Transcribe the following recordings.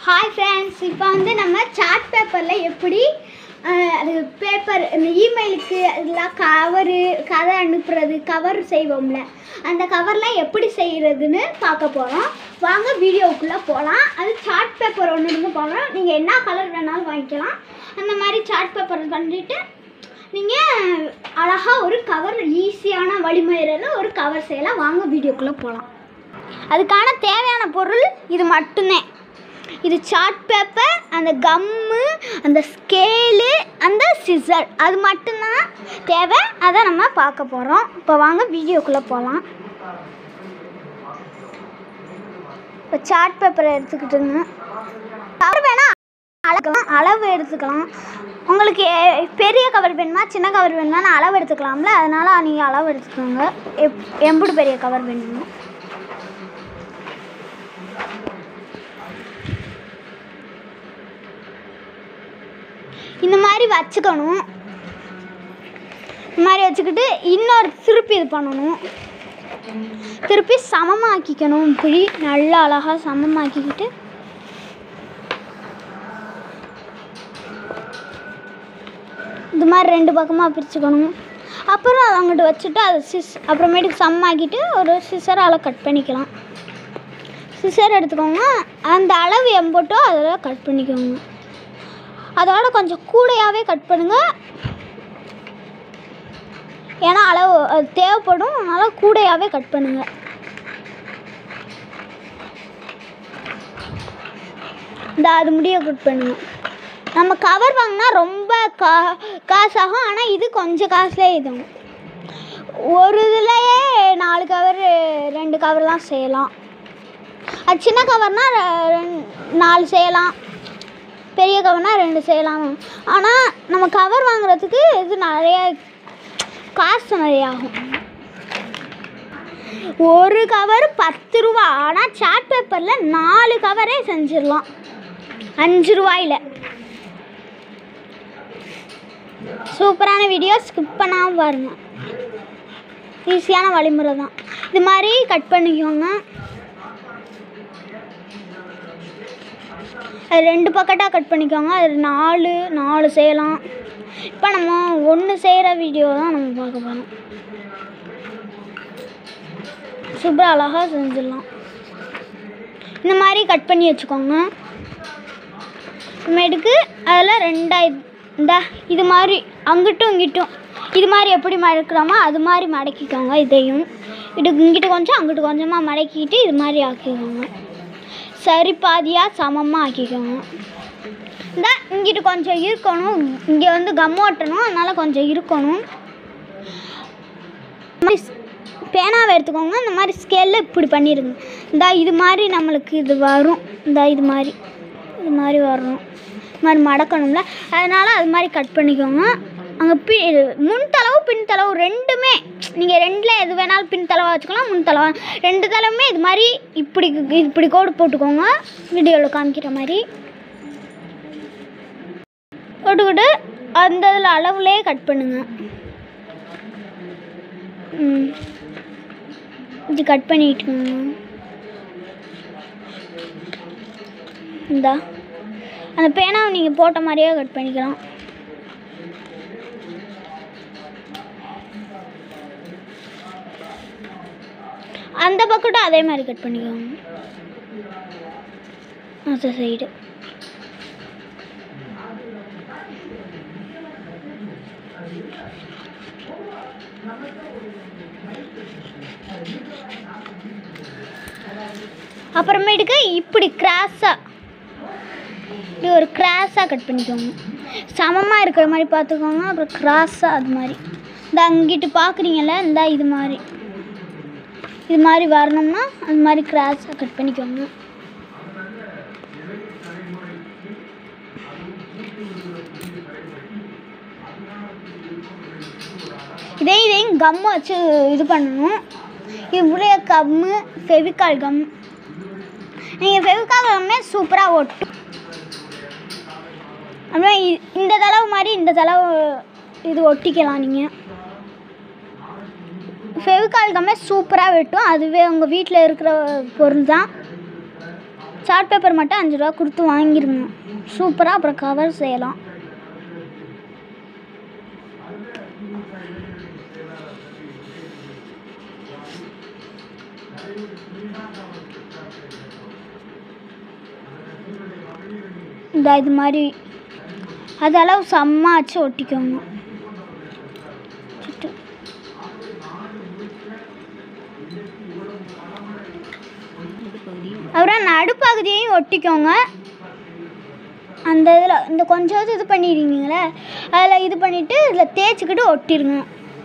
Hi friends இப்போ வந்து நம்ம சார்ட் பேப்பரில் எப்படி அஹ், அது பேப்பர் இந்த இமெயிலுக்கு இதெல்லாம் கவரு கதை அனுப்புறது கவர் செய்வோம்ல அந்த கவர்லாம் எப்படி செய்கிறதுன்னு பார்க்க போகிறோம் வாங்க வீடியோவுக்குள்ளே போகலாம் அது சார்ட் பேப்பர் ஒன்று இருந்து போகிறோம் நீங்கள் என்ன கலர் வேணாலும் வாங்கிக்கலாம் அந்த மாதிரி சார்ட் பேப்பர் பண்ணிட்டு நீங்கள் அழகாக ஒரு கவர் ஈஸியான வழிமுறையில் ஒரு கவர் செய்யலாம் வாங்க வீடியோக்குள்ளே போகலாம் அதுக்கான தேவையான பொருள் இது மட்டும்தான் இது சார்ட் பேப்பர் அந்த கம்மு அந்த ஸ்கேலு அந்த சிசர் அது மட்டும்தான் தேவை அதை நம்ம பார்க்க போகிறோம் இப்போ வாங்க வீடியோக்குள்ளே போகலாம் இப்போ சார்ட் பேப்பரை எடுத்துக்கிட்டுங்க கவர் வேணால் அளக்கலாம் அளவு எடுத்துக்கலாம் உங்களுக்கு எ- பெரிய கவர் வேணுமா சின்ன கவர் வேணுமா நான் அளவு எடுத்துக்கலாம்ல அதனால் நீங்கள் அளவு எடுத்துக்கோங்க எப் எம்புடு பெரிய கவர் வேணுமா இந்த மாதிரி வச்சுக்கணும் இந்த மாதிரி வச்சுக்கிட்டு இன்னொரு திருப்பி இது பண்ணணும் திருப்பி சமமாக்கிக்கணும் இப்படி நல்லா அழகாக சமமாக்கிக்கிட்டு இந்த மாதிரி ரெண்டு பக்கமாக பிரிச்சுக்கணும் அப்புறம் அதை அங்கிட்டு வச்சுட்டு அதை சிஸ் அப்புறமேட்டுக்கு சமமாக்கிட்டு ஒரு சிசரால் கட் பண்ணிக்கலாம் சிசர் எடுத்துக்கோங்க அந்த அளவு எம்போட்டோ அதில் கட் பண்ணிக்கோங்க அதோட கொஞ்சம் கூடையாகவே கட் பண்ணுங்க ஏன்னா அளவு அது தேவைப்படும் அதனால் கூடையாகவே கட் பண்ணுங்க இந்த அது முடிய கட் பண்ணுங்க நம்ம கவர் வாங்கினா ரொம்ப கா காசாகும் ஆனால் இது கொஞ்சம் காசுலேயே இதுவும் ஒரு இதுலேயே நாலு கவர் ரெண்டு கவர்லாம் செய்யலாம் அது சின்ன கவர்னால் நாலு செய்யலாம் பெரிய கவர்னால் ரெண்டு செய்யலாம் ஆனால் நம்ம கவர் வாங்குறதுக்கு இது நிறைய காசு நிறைய ஆகும் ஒரு கவர் பத்து ரூபா ஆனால் சார்ட் பேப்பரில் நாலு கவரே செஞ்சிடலாம் அஞ்சு ரூபாயில் சூப்பரான வீடியோ ஸ்கிப் பண்ணாமல் பாருங்கள் ஈஸியான வழிமுறை தான் இது மாதிரி கட் பண்ணிக்கோங்க அது ரெண்டு பக்கெட்டாக கட் பண்ணிக்கோங்க அது நாலு நாலு செய்யலாம் இப்போ நம்ம ஒன்று செய்கிற வீடியோ தான் நம்ம பார்க்க போகிறோம் சூப்பராக அழகாக செஞ்சிடலாம் இந்த மாதிரி கட் பண்ணி வச்சுக்கோங்க அப்புறமேட்டுக்கு அதில் ரெண்டாக இந்த இது மாதிரி அங்கிட்டும் இங்கிட்டும் இது மாதிரி எப்படி மடக்கிறோமோ அது மாதிரி மடக்கிக்கோங்க இதையும் இது இங்கிட்டு கொஞ்சம் அங்கிட்டு கொஞ்சமாக மடக்கிட்டு இது மாதிரி ஆக்கிக்கோங்க சரி பாதியாக சமமாக ஆக்கிக்கோங்க இந்த இங்கிட்டு கொஞ்சம் இருக்கணும் இங்கே வந்து கம் ஓட்டணும் அதனால் கொஞ்சம் இருக்கணும் இந்த மாதிரி ஸ்- பேனாவை எடுத்துக்கோங்க இந்த மாதிரி ஸ்கேலில் இப்படி பண்ணிடுங்க இந்த இது மாதிரி நம்மளுக்கு இது வரும் இந்த இது மாதிரி இது மாதிரி வரும் இது மாதிரி மடக்கணும்ல அதனால் அது மாதிரி கட் பண்ணிக்கோங்க அங்கே பி முன் தளவு பின் தளவு ரெண்டுமே நீங்கள் ரெண்டில் எது வேணாலும் பின் தளவாக வச்சுக்கலாம் முன் தளவா ரெண்டு தளவுமே இது மாதிரி இப்படி இப்படி கோடு போட்டுக்கோங்க வீடியோவில் காமிக்கிற மாதிரி போட்டுக்கிட்டு அந்த இதில் அளவுலேயே கட் பண்ணுங்க ம் இது கட் பண்ணிட்டுங்க இந்தா அந்த பேனாவை நீங்கள் போட்ட மாதிரியே கட் பண்ணிக்கலாம் அந்த பக்கட்டும் அதே மாதிரி கட் பண்ணிக்கோங்க அந்த சைடு அப்புறமேட்டுக்கு இப்படி கிராஸாக இப்படி ஒரு கிராஸாக கட் பண்ணிக்கோங்க சமமாக இருக்கிற மாதிரி பார்த்துக்கோங்க அப்புறம் கிராஸாக அது மாதிரி இந்த அங்கிட்டு பார்க்குறீங்கல்ல இந்த இது மாதிரி இது மாதிரி வரணும்னா அது மாதிரி கிராஸாக கட் பண்ணிக்கோங்க இதே இதையும் கம்மு வச்சு இது பண்ணணும் இது உடைய கம்மு ஃபெவிகால் கம் நீங்கள் ஃபெவிகால் கம்மே சூப்பராக ஒட்டும் அப்புறம் இ- இந்த தளவு மாதிரி இந்த தளவு இது ஒட்டிக்கலாம் நீங்கள் ஃபெவிகால் கம்மே சூப்பராக வெட்டும் அதுவே உங்கள் வீட்டில் இருக்கிற பொருள் தான் சார்ட் பேப்பர் மட்டும் அஞ்சு ரூபா கொடுத்து வாங்கிருங்க சூப்பராக அப்புறம் கவர் செய்யலாம் இந்த இது மாதிரி அதெல்லாம் செம்ம ஆச்சு ஒட்டிக்கோங்க சுட்டு. அப்புறம் நடுப்பகுதியையும் ஒட்டிக்கோங்க அந்த இதில் இந்த கொஞ்சம் இது பண்ணிடுவீங்களே அதில் இது பண்ணிவிட்டு இதில் தேய்ச்சிக்கிட்டு ஒட்டிருங்க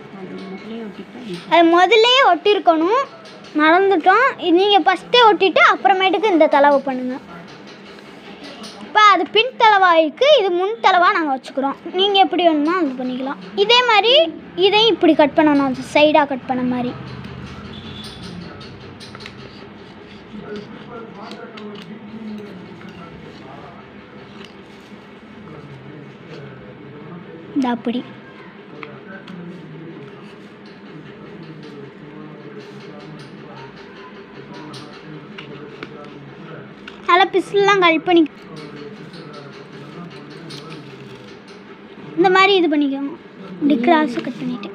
அது முதல்லயே ஒட்டியிருக்கணும் மறந்துட்டோம் நீங்கள் ஃபஸ்ட்டே ஒட்டிட்டு அப்புறமேட்டுக்கு இந்த தலவை பண்ணுங்கள் இப்போ அது பின் தலவாக இருக்குது இது முன் தலவாக நாங்கள் வச்சுக்கிறோம் நீங்கள் எப்படி வேணுமோ அது பண்ணிக்கலாம் இதே மாதிரி இதையும் இப்படி கட் பண்ணணும் அது சைடாக கட் பண்ண மாதிரி இந்த அப்படி நல்லா பிஸ்லாம் கட் பண்ணி இந்த மாதிரி இது பண்ணிக்கோங்க இப்படி கிராஸை கட் பண்ணிட்டு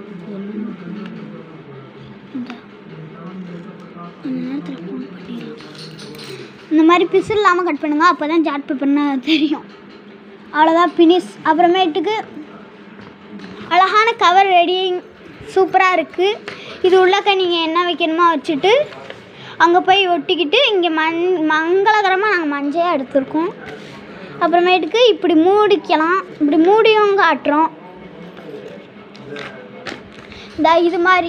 இந்தா. கொஞ்ச நேரத்தில் ஃபோன் பண்ணிடலாம் இந்த மாதிரி பிசில் இல்லாமல் கட் பண்ணுங்க அப்போ தான் ஜாட் பேப்பர்னு தெரியும் அவ்வளோதான் ஃபினிஷ் அப்புறமேட்டுக்கு அழகான கவர் ரெடி சூப்பராக இருக்குது இது உள்ளக்க நீங்கள் என்ன வைக்கணுமோ வச்சுட்டு அங்கே போய் ஒட்டிக்கிட்டு இங்கே மண் மங்களகரமாக நாங்கள் மஞ்சள் எடுத்திருக்கோம் அப்புறமேட்டுக்கு இப்படி மூடிக்கலாம் இப்படி மூடியும் காட்டுறோம் இந்த இது மாதிரி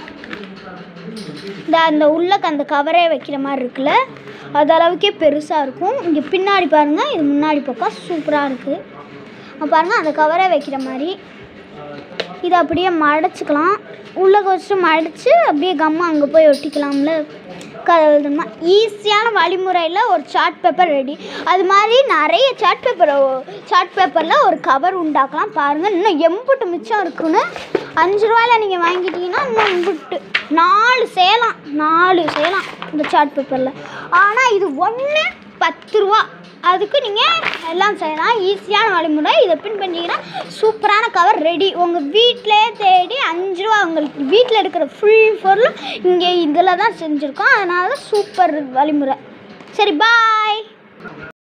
இந்த அந்த உள்ளக்க அந்த கவரே வைக்கிற மாதிரி இருக்குல்ல அது அளவுக்கே பெருசாக இருக்கும் இங்கே பின்னாடி பாருங்கள் இது முன்னாடி பக்கம் சூப்பராக இருக்குது பாருங்கள் அந்த கவரே வைக்கிற மாதிரி இதை அப்படியே மடைச்சிக்கலாம் உள்ளே வச்சுட்டு மடித்து அப்படியே கம்மா அங்கே போய் ஒட்டிக்கலாம்ல கதவுமா ஈஸியான வழிமுறையில் ஒரு சார்ட் பேப்பர் ரெடி அது மாதிரி நிறைய சார்ட் பேப்பர் சார்ட் பேப்பரில் ஒரு கவர் உண்டாக்கலாம் பாருங்கள் இன்னும் எம்புட்டு மிச்சம் இருக்குன்னு அஞ்சு ரூபாயில் நீங்கள் வாங்கிட்டீங்கன்னா இன்னும் எம்புட்டு நாலு சேலாம் நாலு சேலாம் இந்த சார்ட் பேப்பரில் ஆனால் இது ஒன்று பத்து ரூபா அதுக்கு நீங்கள் எல்லாம் செய்யலாம் ஈஸியான வழிமுறை இதை பின் பண்ணிங்கன்னா சூப்பரான கவர் ரெடி உங்கள் வீட்டிலே தேடி அஞ்சு ரூபா உங்களுக்கு வீட்டில் இருக்கிற ஃபுல் பொருளும் இங்கே இதில் தான் செஞ்சுருக்கோம் அதனால தான் சூப்பர் வழிமுறை சரி பாய்